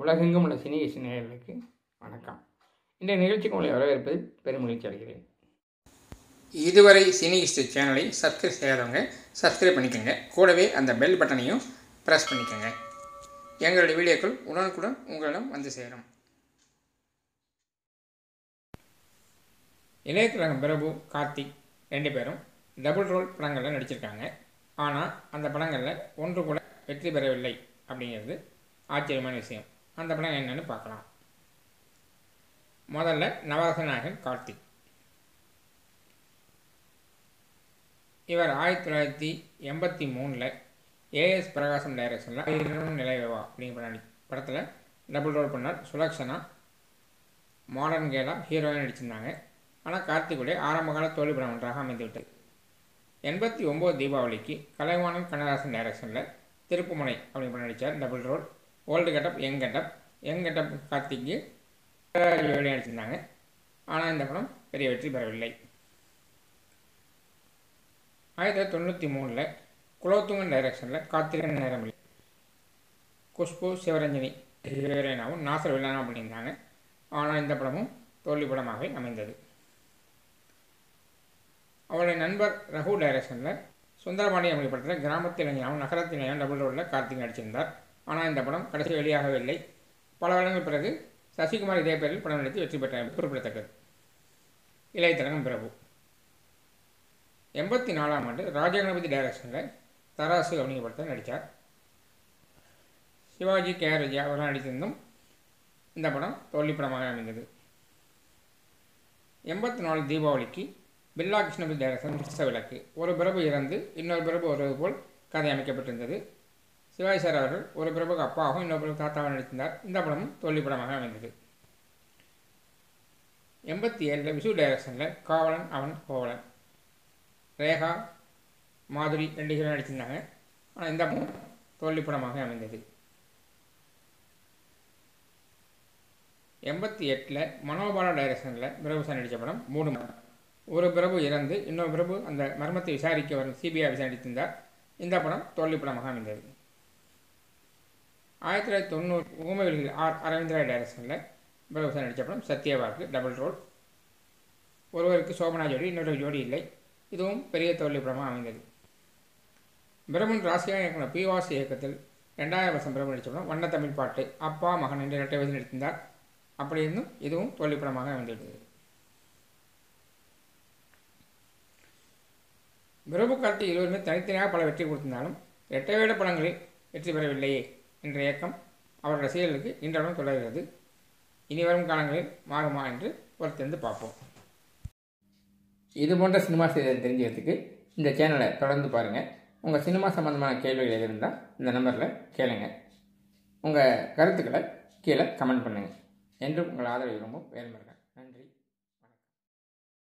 உலகெங்கும் உள்ள சினி இசை நேயர்களுக்கு வணக்கம் இந்த நிகழ்ச்சிக்கு உங்களை வரவேற்பதில் பெரும் மகிழ்ச்சி அடைகிறேன் இதுவரை சினி ஹிஸ்ட்ரி சேனலை சப்ஸ்கிரைப் செய்யாதவங்க சப்ஸ்கிரைப் பண்ணிக்கோங்க கூடவே அந்த பெல் பட்டனையும் ப்ரெஸ் பண்ணிக்கோங்க எங்களுடைய வீடியோக்கள் உடனுக்குடன் உங்களிடம் வந்து சேரும் இளையத்திலகம் பிரபு கார்த்திக் ரெண்டு பேரும் டபுள் ரோல் படங்களில் நடிச்சிருக்காங்க ஆனால் அந்த படங்களில் ஒன்று கூட வெற்றி பெறவில்லை அப்படிங்கிறது ஆச்சரியமான விஷயம் அந்த படம் என்னன்னு பார்க்கலாம் முதல்ல நவரச நாயகன் கார்த்திக் இவர் ஆயிரத்தி தொள்ளாயிரத்தி எண்பத்தி மூணில் ஏஎஸ் பிரகாசம் டைரக்ஷனில் நிலைவா அப்படிங்கிற படம் படத்தில் டபுள் ரோல் பண்ணார் சுலக்ஷனா மாடர்ன் கேலா ஹீரோயின் நடிச்சிருந்தாங்க ஆனால் கார்த்திகுடைய ஆரம்பகால தோல்வி படம் ஒன்றாக அமைந்துவிட்டது எண்பத்தி ஒம்பது தீபாவளிக்கு கலைவாணன் கண்ணதாசன் டைரக்ஷனில் திருப்புமுனை அப்படின்னு படம் நடித்தார் double role old getup young getup young getup கார்த்திக்கு வெளியே நடிச்சிருந்தாங்க ஆனால் இந்த படம் பெரிய வெற்றி பெறவில்லை ஆயிரத்தி தொள்ளாயிரத்தி தொண்ணூற்றி மூணில் குலோத்துங்கன் டைரக்ஷனில் காத்திருக்க நேரமில்லை குஷ்பு சிவரஞ்சனி ஹீரோயினாவும் நாசர் வில்லனாவும் பண்ணியிருந்தாங்க ஆனால் இந்த படமும் தோல்வி படமாக அமைந்தது அவருடைய நண்பர் ரகு டைரக்ஷனில் சுந்தரபாண்டி அமைக்கப்பட்ட கிராமத்தில் இளைஞனாகவும் நகரத்தில் இளைஞனும் டபுள் ரோலில் கார்த்திக் நடிச்சிருந்தார் ஆனால் இந்த படம் கடைசி வெளியாகவில்லை பல வருடங்கள் பிறகு சசிகுமார் இதே பேரில் படம் நடித்து வெற்றி பெற்ற குறிப்பிடத்தக்கது இளையதரகம் பிரபு எண்பத்தி நாலாம் ஆண்டு ராஜகணபதி டைரக்ஷனில் தராசு அப்படிங்கிற படத்தில் நடித்தார் சிவாஜி கே ஆர் விஜயா அவர்கள் நடித்திருந்தும் இந்த படம் தோல்வி படமாக அமைந்தது எண்பத்தி நாலு தீபாவளிக்கு பில்லா கிருஷ்ணபதி டைரக்ஷன் கிறிஸ்த விளக்கு ஒரு பிரபு இறந்து இன்னொரு பிரபு வருவது போல் கதை அமைக்கப்பட்டிருந்தது சிவாஜி சார் அவர்கள் ஒரு பிரபுக்கு அப்பாவும் இன்னொரு பிரபு தாத்தாவும் நடித்திருந்தார் இந்த படமும் தோல்வி படமாக அமைந்தது எண்பத்தி ஏழில் விசு டைரக்ஷனில் காவலன் அவன் கோவலன் ரேகா மாதுரி ரெண்டு ஹீரோ நடிச்சிருந்தாங்க ஆனால் இந்த படம் தோல்வி படமாக அமைந்தது எண்பத்தி எட்டில் மனோபாலா டைரக்ஷனில் பிரபு சார் நடித்த படம் மூணு மரம் ஒரு பிரபு இறந்து இன்னொரு பிரபு அந்த மர்மத்தை விசாரிக்க வரும் சிபிஐ ஆஃபீஸர் நடித்திருந்தார் இந்த படம் தோல்வி படமாக அமைந்தது ஆயிரத்தி தொள்ளாயிரத்தி தொண்ணூறு ஊமவெளியில் ஆர் அரவிந்தரா டைரக்ஷனில் பிரபு சார் நடித்த படம் சத்யவாக்கு டபுள் ரோல் ஒருவருக்கு சோபனா ஜோடி இன்னொரு ஜோடி இல்லை இதுவும் பெரிய தோல்வி படமாக அமைந்தது பிரபுன் ராசியா இயக்குனர் பி வாசி இயக்கத்தில் ரெண்டாயிரம் வருஷம் பிரபு நடித்த படம் வண்ண தமிழ் பாட்டு அப்பா மகன் என்று இரட்டை வயதில் நடித்திருந்தார் அப்படி இருந்தும் இதுவும் தோல்வி படமாக அமைந்துவிட்டது பிரபு கார்த்தி இருவருமே தனித்தனியாக பல வெற்றி கொடுத்திருந்தாலும் இரட்டை வேட படங்களில் வெற்றி பெறவில்லையே என்ற இயக்கம் அவர் ரசிகர்களுக்கு இன்றளவும் தொடர்கிறது இனி வரும் காலங்களில் மாறுமா என்று பொறுத்திருந்து பார்ப்போம் இது போன்ற சினிமா செய்தியை தெரிஞ்சுக்கிறதுக்கு இந்த சேனலை தொடர்ந்து பாருங்கள் உங்கள் சினிமா சம்மந்தமான கேள்விகள் எது இருந்தால் இந்த நம்பரில் கேளுங்க உங்கள் கருத்துக்களை கீழே கமெண்ட் பண்ணுங்கள் என்றும் உங்கள் ஆதரவு விரும்பும் வேல்முருகன்